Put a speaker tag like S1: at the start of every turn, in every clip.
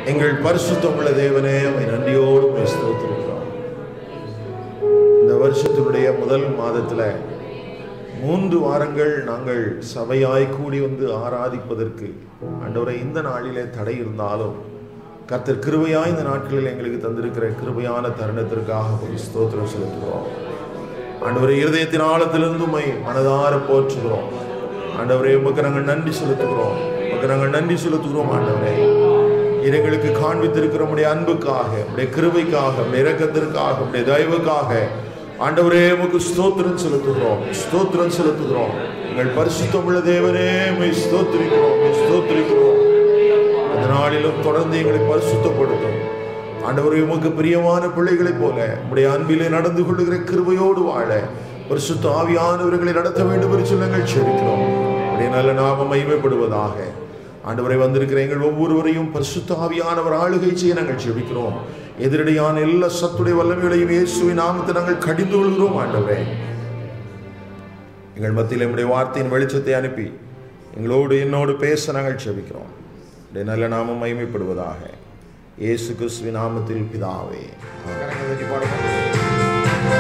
S1: எங்கள் பரிசுத்தம் உள்ள தேவனே உம்மை நன்றியோடு உம்மை ஸ்தோத்திரிக்கிறோம் இந்த வருஷத்தினுடைய முதல் மாதத்துல மூன்று வாரங்கள் நாங்கள் சபையாய் கூடி வந்து ஆராதிப்பதற்கு ஆண்டவரை இந்த நாளிலே தடை இருந்தாலும் கர்த்தர் கிருபையாய் இந்த நாட்களில் எங்களுக்கு தந்திருக்கிற கிருபையான தருணத்திற்காக ஒரு ஸ்தோத்திரம் செலுத்துகிறோம் ஆண்டவரை இருதயத்தின் ஆழத்திலிருந்து உம்மை மனதார போற்றுகிறோம் ஆண்டவரே உமக்கு நாங்கள் நன்றி செலுத்துகிறோம் உமக்கு நாங்கள் நன்றி செலுத்துகிறோம் ஆண்டவரே இது எங்களுக்கு காண்பித்திருக்கிற உடைய அன்புக்காக உடைய கிருபைக்காக உடைய இரக்கத்திற்காக உடைய தயவுக்காக ஆண்டவரே உமக்கு ஸ்தோத்திரம் செலுத்துகிறோம் ஸ்தோத்திரம் செலுத்துகிறோம் எங்கள் பரிசுத்தம் உள்ள தேவனே உம்மை ஸ்தோத்திரிக்கிறோம் உம்மை ஸ்தோத்திரிக்கிறோம் அந்த நாளிலும் தொடர்ந்து எங்களை பரிசுத்தப்படுத்தும் ஆண்டவரே உமக்கு பிரியமான பிள்ளைகளைப் போல உடைய அன்பிலே நடந்து கொள்ளுகிற கிருபையோடு வாழ பரிசுத்த ஆவியானவர்களை நடத்த வேண்டும் என்று சொல்லி நாங்கள் செபிக்கிறோம் உடைய நல்ல நாமம் மகிமைப்படுவதாக ஆண்டவரை வந்திருக்கிற எங்கள் ஒவ்வொருவரையும் பரிசுத்த ஆவியானவர் ஆளுகை செய்ய நாங்கள் செபிக்கிறோம் எதிரடியான எல்லா சத்துடைய வல்லமைகளையும் இயேசுவின் நாமத்தை நாங்கள் கடிந்து கொள்கிறோம் ஆண்டவரே எங்கள் மத்தியில் நம்முடைய வார்த்தையின் வெளிச்சத்தை அனுப்பி எங்களோடு என்னோடு பேச நாங்கள் செபிக்கிறோம் உடைய நல்ல நாமம் மகிமைப்படுவதாக இயேசு கிறிஸ்துவின் நாமத்தில் பிதாவே கரங்களை தட்டி பாடுவோம்.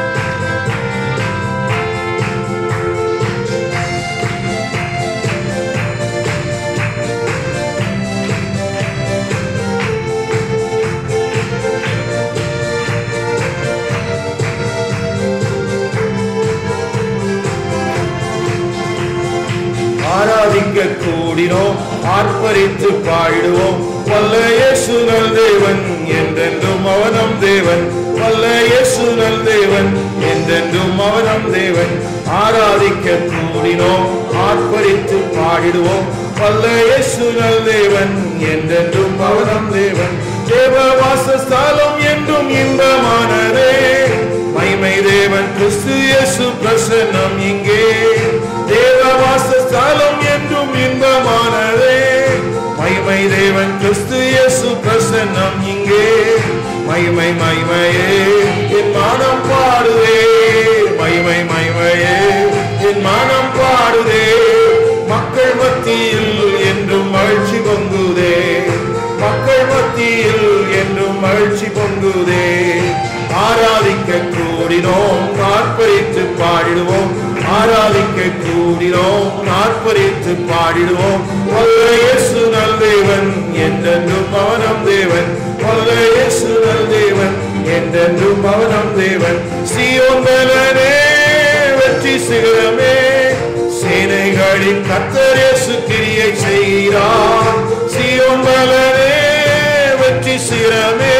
S2: ஆராதிக்க கூடினோம் ஆர்ப்பரித்து பாடிடுவோம் வல்ல இயேசுனல் தேவன் என்றென்றும் அவனம் தேவன் வல்ல இயேசுனல் தேவன் என்றென்றும் அவனம் தேவன் ஆராதிக்க கூடினோம் ஆர்ப்பரித்து பாடிடுவோம் வல்ல இயேசுனல் தேவன் என்றென்றும் அவனம் தேவன் தேவ வாசஸ்தலம் என்றும் இன்பமானதே மைமை தேவன் கிறிஸ்து இயேசு பிரசன்னம் இங்கே தேவ வாசஸ்தலம் என்றும் இன்பமானதே மைமை தேவன் கிறிஸ்து இயேசு பிரசன்னம் இங்கே மைமை மைமையே என் மானம் பாடுதே மைமை மைமையே என் மானம் பாடுதே மக்கள் மத்தியில் என்றும் மகிழ்ச்சி பொங்குதே மக்கள் மத்தியில் என்றும் மகிழ்ச்சி பொங்குதே ஆராதிக்க கூடினோம் ஆர்ப்பரித்து பாடிடுவோம் ஆராதிக்க கூடினோம் ஆர்ப்பரித்து பாடிடுவோம் வல்ல இயேசு நல் தேவன் என்றென்றும் அவனம் தேவன் வல்ல இயேசு நல் தேவன் என்றென்றும் அவனம் தேவன் சீயோன் பலனே வெற்றி சிகரமே சேனைகளின் கர்த்தர் இயேசு கிரியை செய்கிறார் சீயோன் பலனே வெற்றி சிகரமே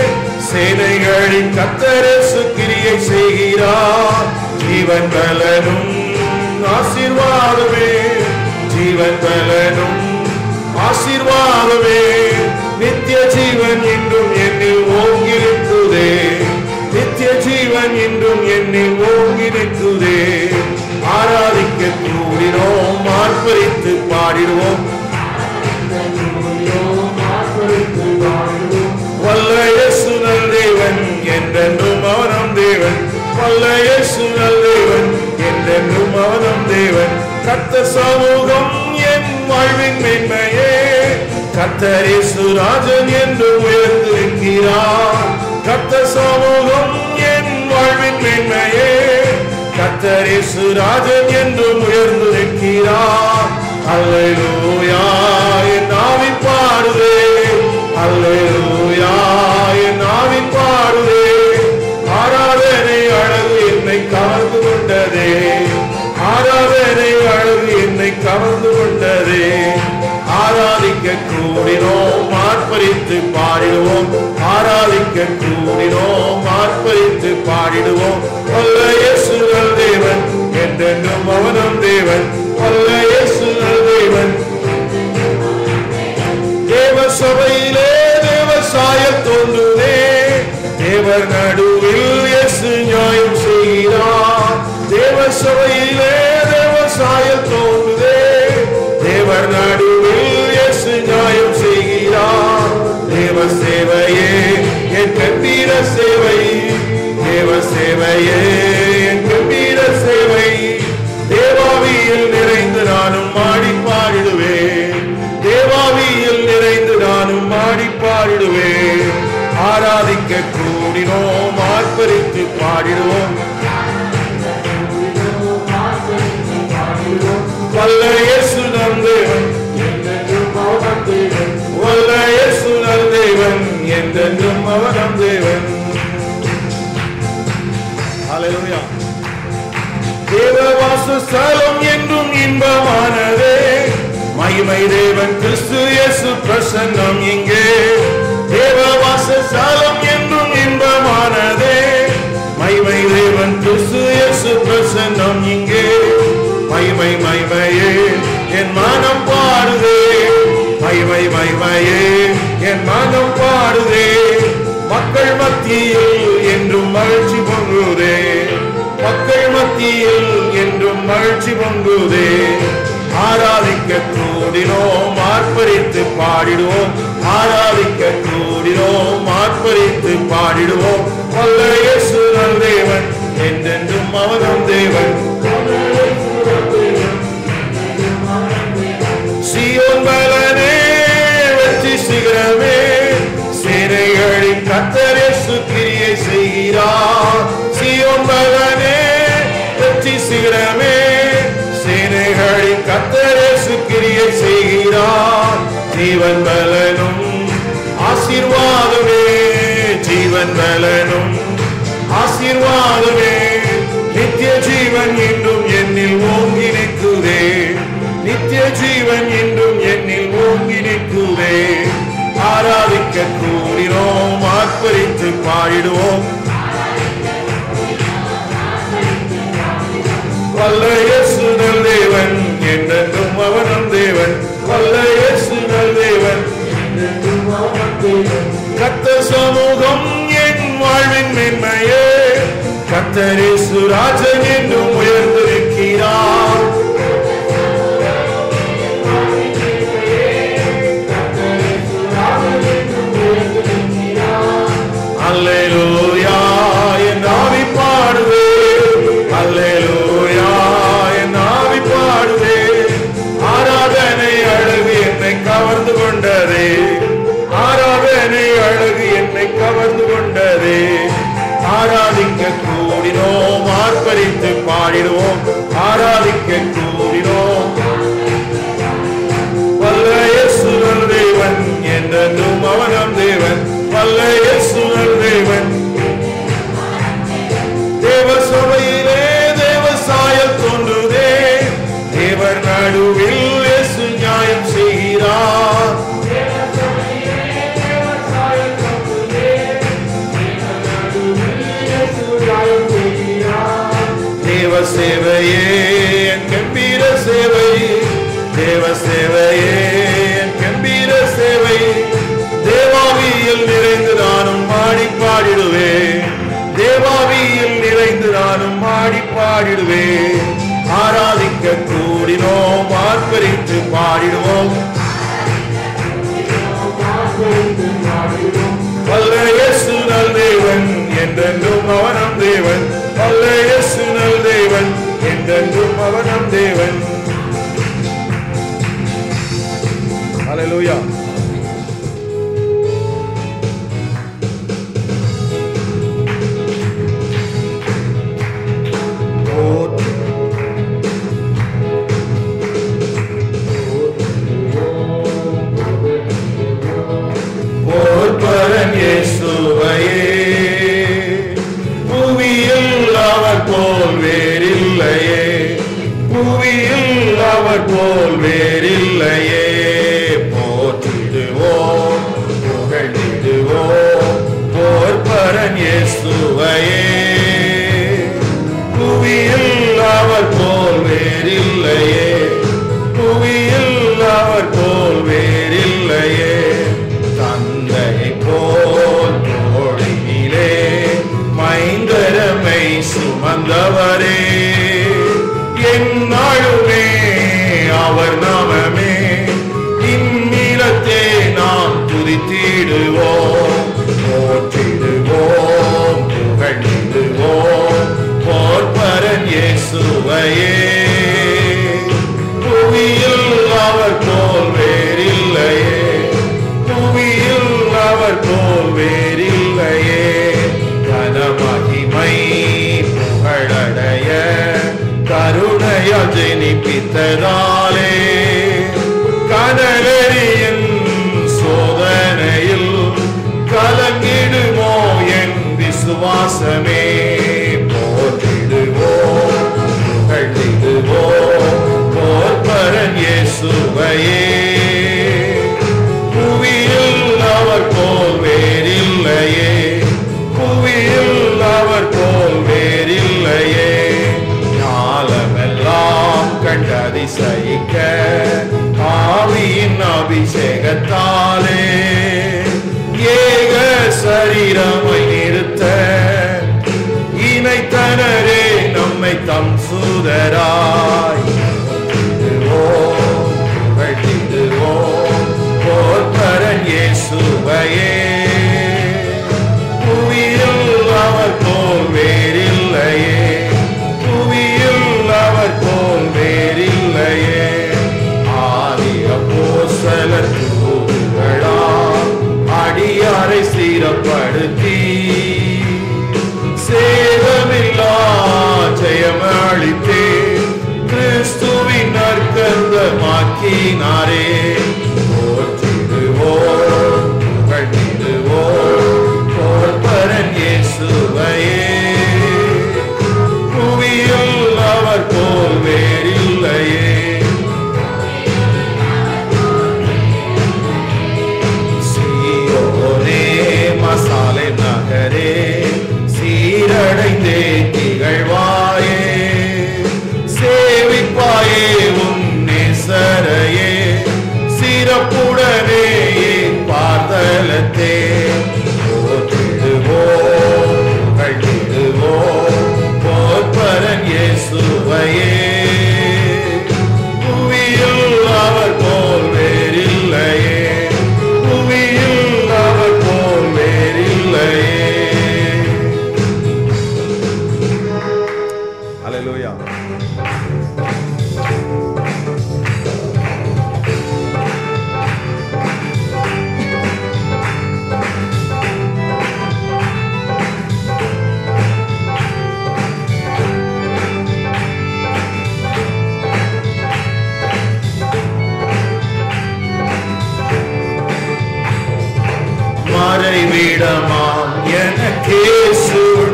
S2: சேனைகளின் கர்த்தர் இயேசு கிரியை செய்கிறார் ஜீவன் பலனும் ஆசீர்வாதமே ஜீவன் பலனும் ஆசீர்வாதமே நித்திய ஜீவன் இன்றும் என்னில் ஓங்கி நிற்குதே நித்திய ஜீவன் இன்றும் என்னில் ஓங்கி நிற்குதே ஆராதிக்க கூடினோம் ஆர்ப்பரித்து பாடிடுவோம் வல்ல இயேசு நல் தேவன் என்றென்றும் அவனம் தேவன் வல்ல இயேசு நல் தேவன் என்றென்றும் அவனம் தேவன் கர்த்த சமூகம் என் வாழ்வின் மேன்மையே கர்த்தர் இயேசு ராஜன் என்று உயர்ந்து இருக்கிறார் கர்த்த சமூகம் என் வாழ்வின் மேன்மையே கர்த்தர் இயேசு ராஜன் என்றும் உயர்ந்து இருக்கிறார் அல்லேலூயா என் ஆவி பாடுதே அல்லேலூயா என் ஆவி பாடுதே ஆராதனை அழகு என்னை கவர்ந்து கொண்டதே ஆராதனை அழகு என்னை கவர்ந்து கொண்டதே ஆராதிக்க கூடினோம் ஆர்ப்பரித்து பாடிடுவோம் ஆராதிக்க கூடினோம் ஆர்ப்பரித்து பாடிடுவோம் வல்ல இயேசுகள் தேவன் என்றென்றும் அவனம் தேவன் வல்ல இயேசுகள் தேவன் தேவ சபையிலே தேவசாய தோன்றுதே தேவர் நடுவில் இயேசு நியாயம் செய்கிறார் தேவ சபையிலே தேவசாய தோன்றுதே தேவர் நடுவில் இயேசு நியாயம் செய்கிறார் தேவ சேவையே என் கம்பீர சேவை தேவ சேவையே என் கம்பீர சேவை தேவாவியில் நிறைந்து நானும் மாடி பாடிடுவேன் தேவாவியில் நிறைந்து நானும் மாடி பாடிடுவேன் ஆராதிக்க கூடினோம் ஆர்ப்பரித்து பாடிடுவோம் வல்ல இயேசு நம் தேவன் வல்ல இயேசு நம் தேவன் என்றென்றும் அவர் நம் தேவன் ஹalleluya தேவவாச ஸ்தலம் என்றும் இன்பமானதே மகிமை தேவன் கிறிஸ்து இயேசு பிரசன்னம் இங்கே தேவவாச ஸ்தலம் என்றும் இன்பமானதே மகிமை தேவன் கிறிஸ்து இயேசு பிரசன்னம் இங்கே மகிமை மகிமையே என் மனம் பாடுதே மகிமை மகிமையே என் மனம் பாடுதே மக்கள் மத்தியில் என்றும் மகிழ்ச்சி பொங்குதே மக்கள் மத்தியில் என்றும் மகிழ்ச்சி பொங்குதே ஆராதிக்க கூடினோம் ஆர்ப்பரித்து பாடிடுவோம் ஆராதிக்க கூடினோம் ஆர்ப்பரித்து பாடிடுவோம் வல்ல இயேசு நம் தேவன் என்றென்றும் அவனும் தேவன் சியோன் பலனே வெற்றி சிகரமே சேனைகளின் கத்தரேசு கிரியை செய்கிறார் சியோன் பலனே வெற்றி சிகரமே சேனைகளின் கத்தரேசு கிரியை செய்கிறார் ஜீவன் பலனும் ஆசீர்வாதமே ஜீவன் பலனும் ஆசீர்வாதமே நித்திய ஜீவன் என்றும் என்னில் ஓங்கி நிற்குதே நித்திய ஜீவன் என்றும் என்னில் ஓங்கி நிற்குதே ஆராதிக்க கூடினோம் ஆர்ப்பரித்து பாடிடுவோம் வல்ல இயேசு நல் தேவன் என்றென்றும் அவனும் தேவன் வல்ல இயேசு நல் தேவன் கத்த சமூகம் என் வாழ்வின் மென்மையே கத்தரேசு ராஜன் என்றும் உயர்ந்திருக்கிறார் அல்லேலூயா என் ஆவி பாடுவே அல்லேலூயா என் ஆவி பாடுவே ஆராதனை அழகு என்னை கவர்ந்து கொண்டதே ஆராதனை அழகு என்னை கவர்ந்து கொண்டதே ஆராதிக்க கூடினோம் ஆர்ப்பரித்து பாடிடுவோம் ஆராதிக்க கூடினோம் வல்ல இயேசுவல் தேவன் என்றென்றும் அவனம் தேவன் வல்ல இயேசுவல் தேவன் தேவ சபையிலே தேவ சாயல் தோன்றுதே தேவர் நடுவில் இயேசு நியாயம் செய்கிறார் தேவ சேவையே என் கம்பீர சேவை தேவ சேவையே என் கம்பீர சேவை தேவாவியில் நிறைந்து நானும் பாடி பாடிடுவேன் தேவாவியில் நிறைந்து நானும் பாடி பாடிடுவேன் ஆராதிக்க கூடினோம் ஆர்ப்பரித்து பாடிடுவோம் வல்ல இயேசு நல் தேவன் என்றென்றும் அவனம் தேவன் வல்ல இயேசு நல் தேவன் என்றென்றும் அவனம் தேவன் ஹalleluya போர்பரன் இயேசுவையே புவியில் அவர் போல் வேறில்லையே புவியில் அவர் போல் வேறில்லையே போற்றிடுவோம் புகழ்ந்திடுவோம் போர்பரன் இயேசுவையே புவியில் அவர் போல் வேறில்லையே புவியில் அவர் போல் வேறில்லையே தந்தை போல் தோழினிலே மைந்தரமை சுமந்தவரே என்னாலுமே அவர் நாமமே இந்நிலத்தே நாம் துதித்திடுவோம் போற்றிடுவோம் புகழ்ந்திடுவோம் போர்பரன் இயேசுவையே புவியில் அவர் போல் வேறில்லையே புவியில் அவர் போல் வேறில்லையே வைத்ததாலே கனலெறியின் சோதனையில் கலங்கிடுமோ என் விசுவாசமே போற்றிடுவோம் புகழ்ந்திடுவோம் போர்பரன் இயேசுவையே புவியில் அவர் போல் வேறில்லையே புவியில் அவர் போல் வேறில்லையே ஞாலமெல்லாம் கண்டதிசயிக்க ஆவியின் அபிஷேகத்தாலே ஏக சரீரமை நிறுத்த இணைத்தனரே நம்மை தம் சூதராய் புகழ்ந்திடுவோம், புகழ்ந்திடுவோம், போர்பரன் இயேசுவையே புவியில் அவர் போல் வேறில்லையே புவியில் அவர் போல் வேறில்லையே ஆதிய போசல தூதுகளா அடியாரை ஸ்திரப்படுத்தி சேதமில்லா ஜெயமளித்தே கிறிஸ்துவின் நற்கந்தமாக்கினாரே போற்றிடுவோம் புகழ்ந்திடுவோம் போர்பரன் இயேசுவையே புவியில் அவர் போல் வேறில்லையே சீயோனே மசாலை நகரே சீரடைந்தே திகழ்வாயே சேவிப்பாயே உன் நேசரையே சிறப்புடனே பார்த்தலத்தே போற்றிடுவோம் புகழ்ந்திடுவோம் போர்பரன் இயேசுவையே புவியில் அவர் போல் வேறில்லையே புவியில் அவர் போல் வேறில்லையே
S1: அல்லேலூயா
S2: மறைவிடமாம் எனக்கே சூழ்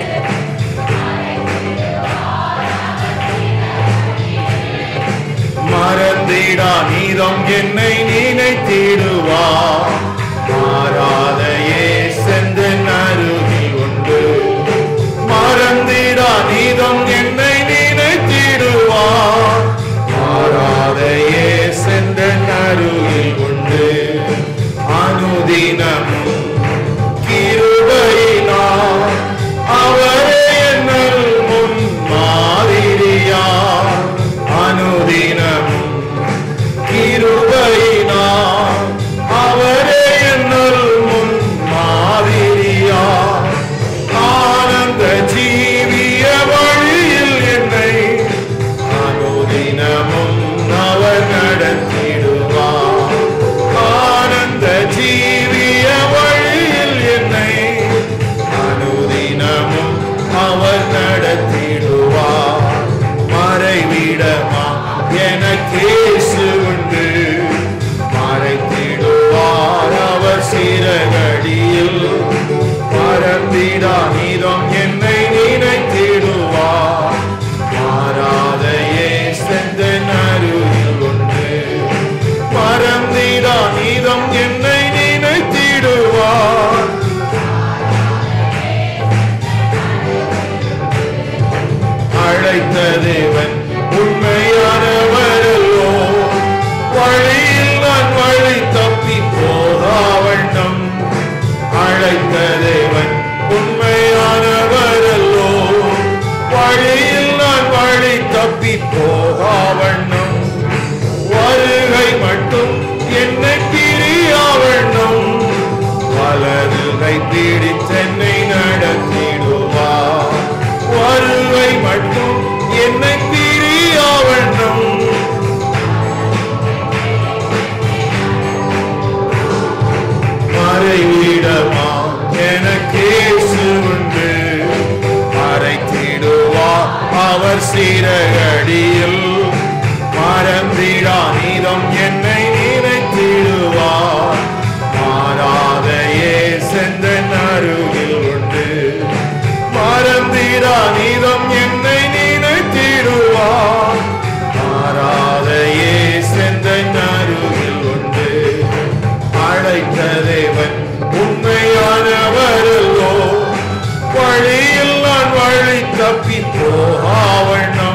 S2: மறந்திடா நீதம் என்னை நினைத்திடுவா மாறாதையே சென்று அருகில் உண்டு மறந்திடா நீதம் என்னை நினைத்திடுவா மாறாதையே சென்று அருகில் உண்டு அனுதினமும் கிருபையினால் அவரே என்னல் முன் மாதிரியா அனுதினமும் கிருபையினால் அவரே என்னல் முன் மாதிரியா ஆனந்த ஜீவிய வழியில் என்னை அனுதினமும் அவர் நடத்திடுவார் ஆனந்த ஜீவிய தேவன் உண்மையானவரல்லோ வழியில் நான் வழி தப்பி போகாவண்ணம்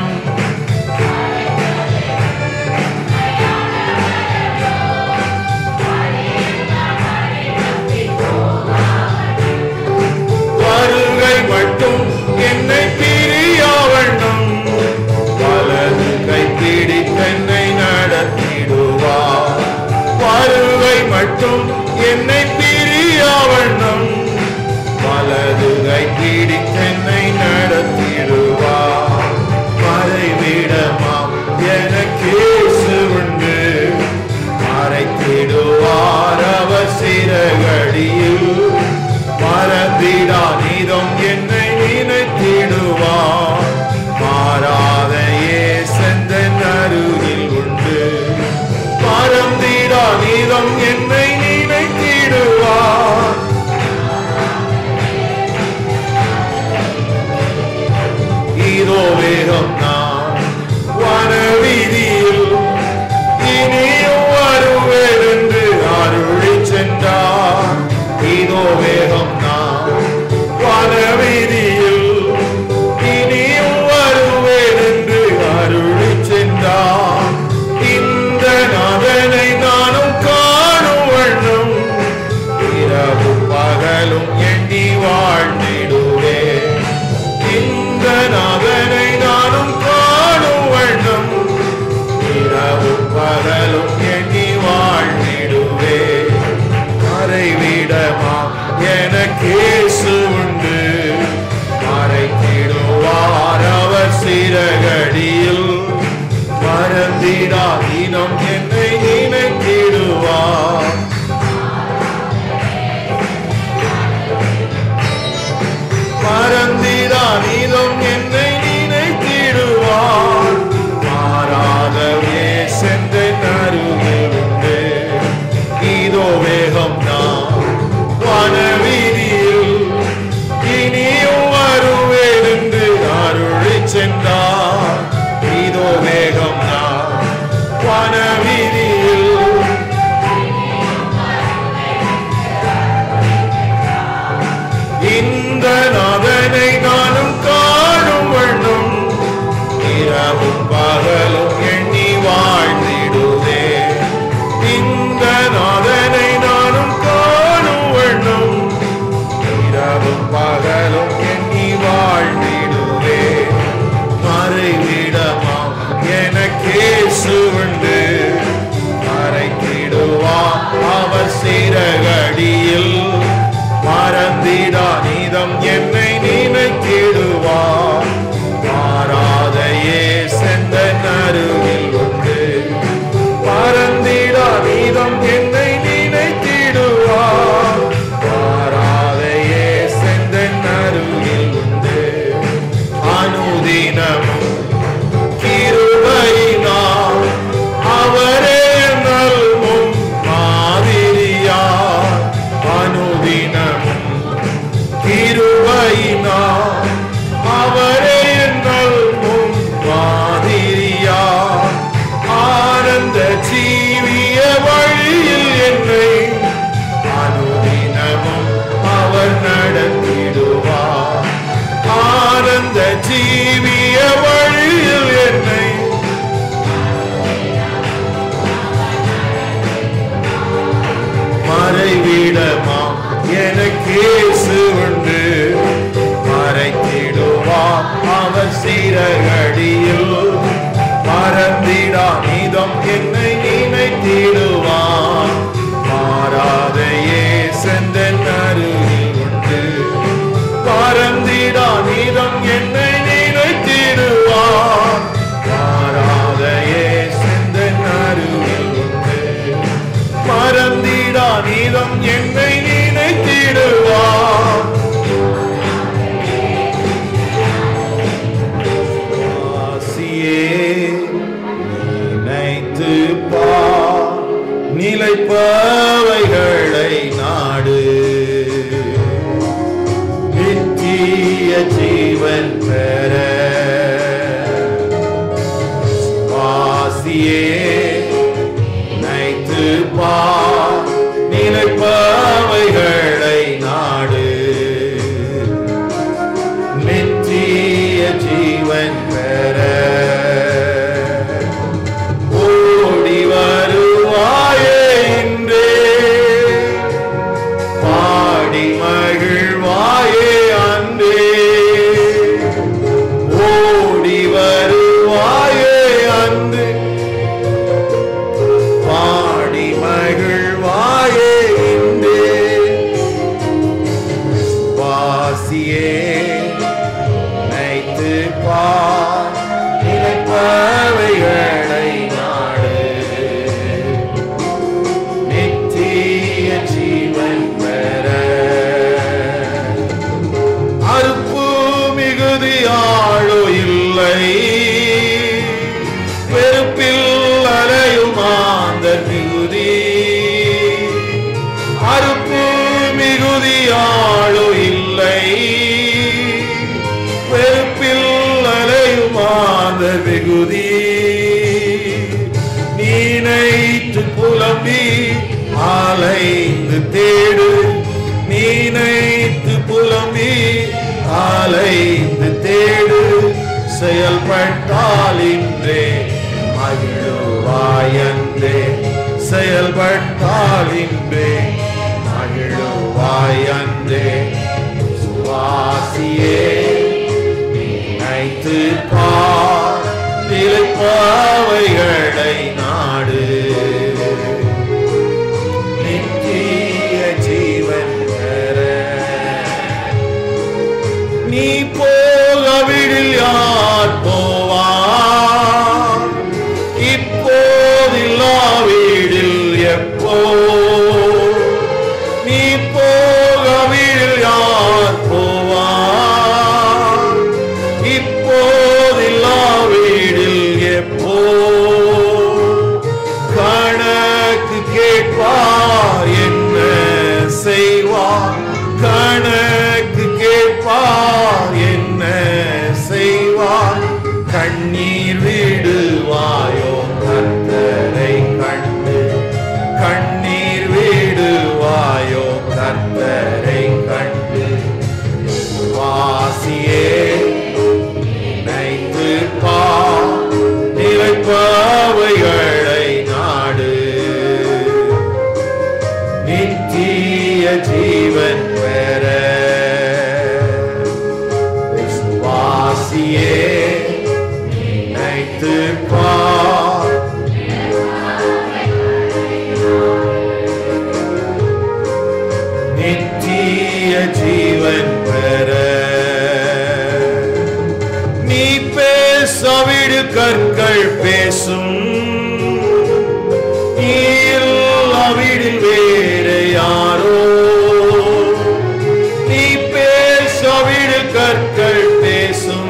S2: வருகை மட்டும் என்னை பிரியாவண்ணம் வலது கை பிடித்தென்னை நடத்திடுவார் வருகை மட்டும் என்னை பிரியாவண்ணம் வலது கை பிடித்தென்னை நடத்திடுவார் மறைவிடமாம் எனக்கேசு உண்டு மறைத்திடுவார் அவர் சிறகடியில் மறந்திடா நீதம் என்னை நினைத்திடுவார் மாறாத ஏசந்தன் அருகில் உண்டு மறந்திடா நீதம் என்னை நினைத்திடுவார் இதோ வேகம் நான் வனவீதியில் இனியும் வருவேன் என்று அருளி சென்றார் இதோ வேகம் நான் வனவீதியில் இனியும் வருவேன் என்று அருளி சென்றார் இந்த நகனை நானும் காணும் வண்ணம் இரவும் பகலும் எண்ணி வாழ்ந்திடுவேன் இந்த நகனை நானும் காணும் வண்ணம் இரவும் பகலும் எண்ணி வாழ்ந்திடுவேன் மறைவிடமா எனக்கேசு உண்டு மறைத்திடுவார் அவர் சிறகடியில் மறந்திடா தினம் என்னை நினைத்திடுவார் மறந்திடா நீதம் என்னை நினைத்திடுவார் மாறாதவே சென்ற அருகிலுண்டு இதோ வேகம் நான் வனவீதியில் இனியும் வருவேன் என்று அருளி சென்றார் இதோ வேகம் நான் வனவீதி
S1: மிகுதியாளோ இல்லை வெறுப்பில் அலையுமாத வெகுதி நீனைத்து புலம்பி ஆலைந்து தேடு நீனைத்து புலம்பி ஆலைந்து தேடு செயல்பட்டால் இன்றே மகிழுவாயன்றே செயல்பட்டால் இன்றே மகிழுவாயன்றே சுவாசியே நினைத்து பார் நிலைப்பாவைகளை நாடு நித்திய ஜீவன் பெற நீ போகவிடில் யார் போவார் இப்போதில்லா வீடில் எப்போ நீ போகவிடில் யார் போவார் இப்போதில்லா வீடில் எப்போ கணக்கு கேட்பார் என்ன செய்வார் கணக்கு கேட்பார் என்ன செய்வார் கண்ணீர் விடுவாயோ கர்த்தரை கண்டு கண்ணீர் விடுவாயோ கர்த்தரை கண்டு வாசியே நினைத்து பார் நிலைப்பவைகளை நாடு நித்திய ஜீவன் பெற விசுவாசியே நினைத்து பார் நித்திய ஜீவன் பெற நீ பேசவிடு கற்கள் பேசும் அவிடில் வேறு யாரோ நீ பேசவிடு கற்கள் பேசும்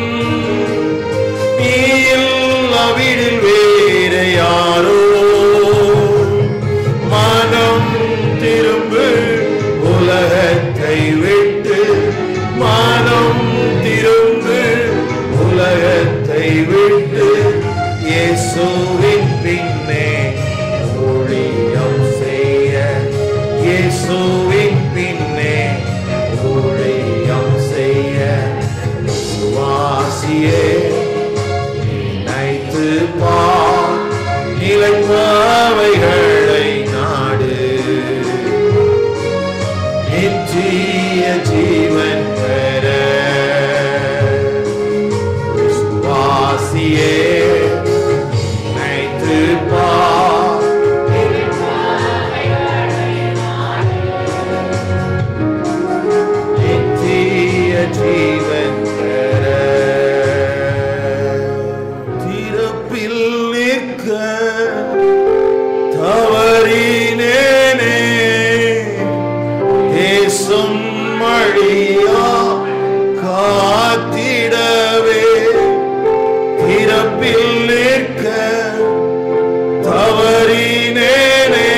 S1: அவிடில் வேறு யாரோ மனம் திரும்பு உலகத்தை விட்டு மனம் திரும்பு உலகத்தை விட்டு இயேசுவின் பின்னே ஊழியம் செய்ய இயேசுவின் பின்னே ஊழியம் செய்ய சுவாசியே நினைத்து பார் நிலைப்பவைகளை நாடு நித்திய ஜீவன் பெற விசுவாசியே நினைத்து பார் நித்திய ஜீவன் பெற திறப்பில் நிற்க தவறினேனே தேசம் மழியா காத்திடவே திறப்பில் நிற்க தவறினேனே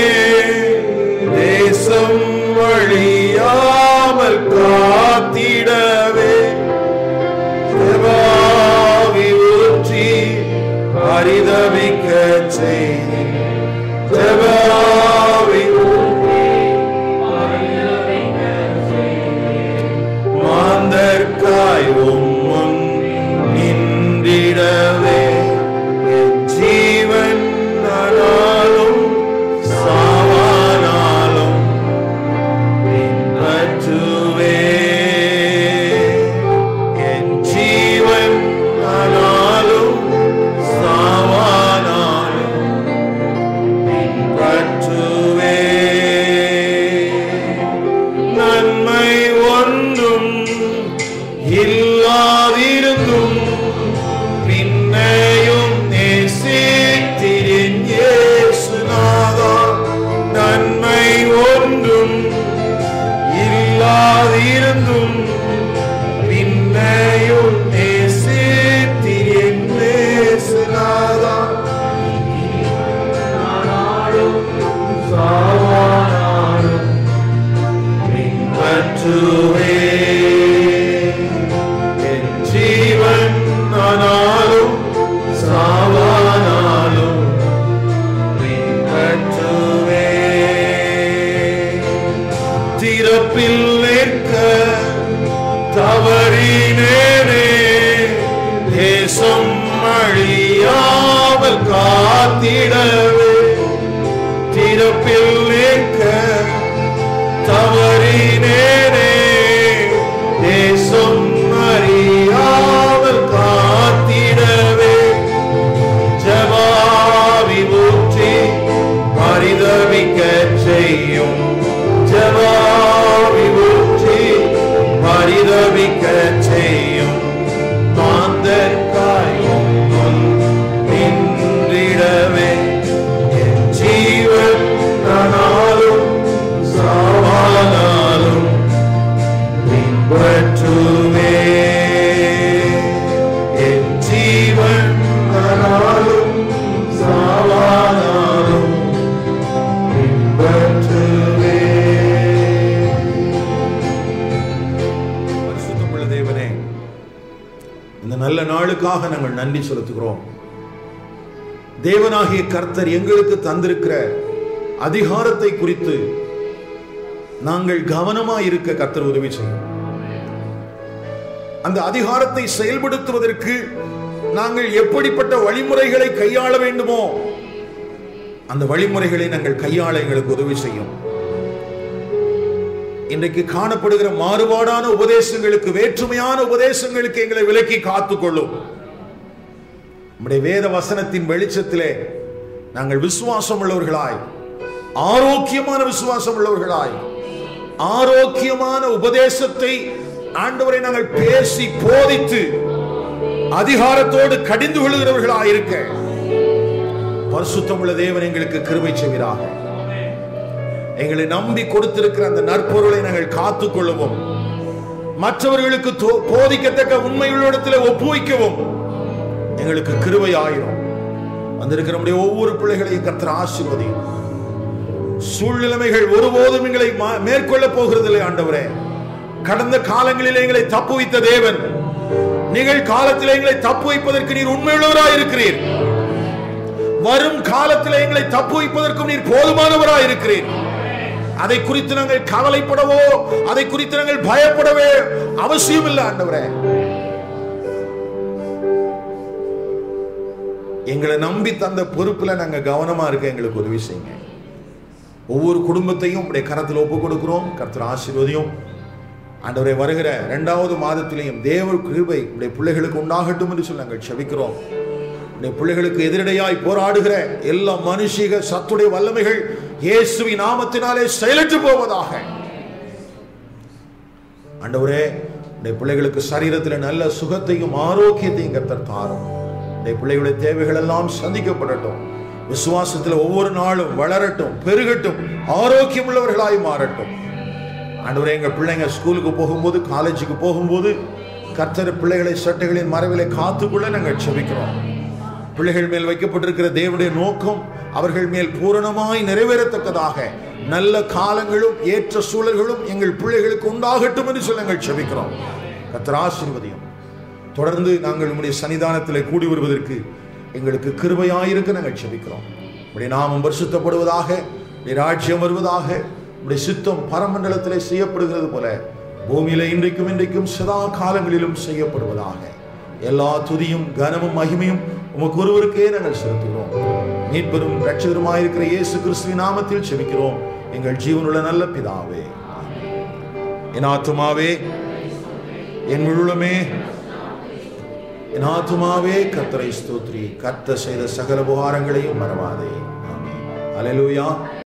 S1: தேசம் வழியாமல் காத்திடவே செவாவி ஊற்றி பரிதவிக்க செய்தி செவாவி மாந்தர்காய் உம்முன் நின்றிடவே என் ஜீவன் ஆனாலும் சாவானாலும் பின்பற்றுவே என் ஜீவன் ஆனாலும் சாவானாலும் திறப்பில் நிற்க தவறினேனே தேசம் அழியாமல் காத்திடவே திறப்பில் நிற்க தவறினேனே தேசம் அறியாமல் காத்திடவே ஜவாவி ஊற்றி பரிதவிக்க செய்யும் ஜவாவி ஊற்றி பரிதவிக்க செய்யும் மாந்தற்காயும் முன் நின்றிடவே என் ஜீவன் நானாலும் சாவானாலும் பின்பற்றுவே என் ஜீவன் நானாலும் சாவானாலும் பின்பற்றுவே பரிசுத்தமுள்ள தேவனே இந்த நல்ல நாளுக்காக நாங்கள் நன்றி செலுத்துகிறோம் தேவனாகிய கர்த்தர் எங்களுக்கு தந்திருக்கிற அதிகாரத்தை குறித்து நாங்கள் கவனமாய் இருக்க கர்த்தர் உதவி செய்யும் அந்த அதிகாரத்தை செயல்படுத்துவதற்கு நாங்கள் எப்படிப்பட்ட வழிமுறைகளை கையாள வேண்டுமோ அந்த வழிமுறைகளை நாங்கள் கையாள எங்களுக்கு உதவி செய்யும் இன்றைக்கு காணப்படுகிற மாறுபாடான உபதேசங்களுக்கு வேற்றுமையான உபதேசங்களுக்கு எங்களை விலக்கி காத்துக்கொள்ளும் நம்முடைய வேத வசனத்தின் வெளிச்சத்திலே நாங்கள் விசுவாசம் உள்ளவர்களாய் ஆரோக்கியமான விசுவாசம் உள்ளவர்களாய் ஆரோக்கியமான உபதேசத்தை ஆண்டவரை நாங்கள் பேசி போதித்து அதிகாரத்தோடு கடிந்து கொள்கிறவர்களாய் இருக்க பரிசுத்தமுள்ள தேவன் எங்களுக்கு கிருபை செய்வீராக எங்களை நம்பி கொடுத்திருக்கிற அந்த நற்பொருளை நாங்கள் காத்துக் கொள்ளவும் மற்றவர்களுக்கு தோ- போதிக்கத்தக்க உண்மைகளிடத்தில் ஒப்புவிக்கவும் எங்களுக்கு கிருபை ஆயிரும் வந்திருக்கிற நம்முடைய ஒவ்வொரு பிள்ளைகளையும் கர்த்தர் ஆசீர்வதியும் சூழ்நிலைமைகள் ஒருபோதும் எங்களை மா- மேற்கொள்ளப் போகிறதில்லை ஆண்டவரே கடந்த காலங்களில் எங்களை தப்பு வைத்த தேவன் நிகழ் காலத்தில் எங்களை தப்பு வைப்பதற்கு நீர் உண்மையுள்ளவராய் இருக்கிறீர் வரும் காலத்தில் எங்களை தப்பு வைப்பதற்கும் நீர் போதுமானவராய் இருக்கிறீர் அதை குறித்து நாங்கள் கவலைப்படவோ அதை குறித்து நாங்கள் பயப்படவே அவசியம் இல்லை ஆண்டவரே எங்களை நம்பி தந்த பொறுப்புல நாங்க கவனமா இருக்க எங்களுக்கு உதவி செய்யுங்க ஒவ்வொரு குடும்பத்தையும் உடைய கரத்தில் ஒப்பு கொடுக்கிறோம் கர்த்தர் ஆசீர்வதியும் ஆண்டவரை வருகிற இரண்டாவது மாதத்திலேயும் தேவ கிருபை உடைய பிள்ளைகளுக்கு உண்டாகட்டும் என்று சொல்லி நாங்கள் செபிக்கிறோம் உடைய பிள்ளைகளுக்கு எதிரடையாய் போராடுகிற எல்லா மனுஷிக சத்துடைய வல்லமைகள் இயேசுவின் நாமத்தினாலே செயலற்று போவதாக ஆண்டவரே உடைய பிள்ளைகளுக்கு சரீரத்தில் நல்ல சுகத்தையும் ஆரோக்கியத்தையும் கர்த்தர் தாரும் உடைய பிள்ளைகளுடைய தேவைகள் எல்லாம் சந்திக்கப்படட்டும் விசுவாசத்தில் ஒவ்வொரு நாளும் வளரட்டும் பெருகட்டும் ஆரோக்கியம் உள்ளவர்களாய் மாறட்டும் ஆண்டவரே எங்க பிள்ளைங்க ஸ்கூலுக்கு போகும்போது காலேஜுக்கு போகும்போது கர்த்தர் பிள்ளைகளை சட்டைகளின் மறைவிலை காத்துக்கொள்ள நாங்கள் செபிக்கிறோம் பிள்ளைகள் மேல் வைக்கப்பட்டிருக்கிற தேவனுடைய நோக்கம் அவர்கள் மேல் பூரணமாய் நிறைவேறத்தக்கதாக நல்ல காலங்களும் ஏற்ற சூழல்களும் எங்கள் பிள்ளைகளுக்கு உண்டாகட்டும் என்று சொல்லி நாங்கள் செபிக்கிறோம் கர்த்தர் ஆசீர்வதியும் தொடர்ந்து நாங்கள் உம்முடைய சன்னிதானத்தில் கூடி வருவதற்கு எங்களுக்கு கிருபையாயிருக்க நாங்கள் செபிக்கிறோம் உடைய நாமம் பரிசுத்தப்படுவதாக உடைய ராஜ்யம் வருவதாக உடைய சித்தம் பரமண்டலத்திலே செய்யப்படுகிறது போல பூமியில இன்றைக்கும் இன்றைக்கும் சதா காலங்களிலும் செய்யப்படுவதாக எல்லா துதியும் கனமும் மகிமையும் உமக்கு ஒருவருக்கே நாங்கள் செலுத்துகிறோம் மீட்பெரும் ரட்சகருமாயிருக்கிற இயேசு கிறிஸ்துவின் நாமத்தில் செபிக்கிறோம் எங்கள் ஜீவனுள்ள நல்ல பிதாவே என் ஆத்துமாவே என் முழுமே என் ஆத்துமாவே கர்த்தரை ஸ்தோத்ரி கர்த்தர் செய்த சகல உபகாரங்களையும் மறவாதே ஆமென். அல்லேலூயா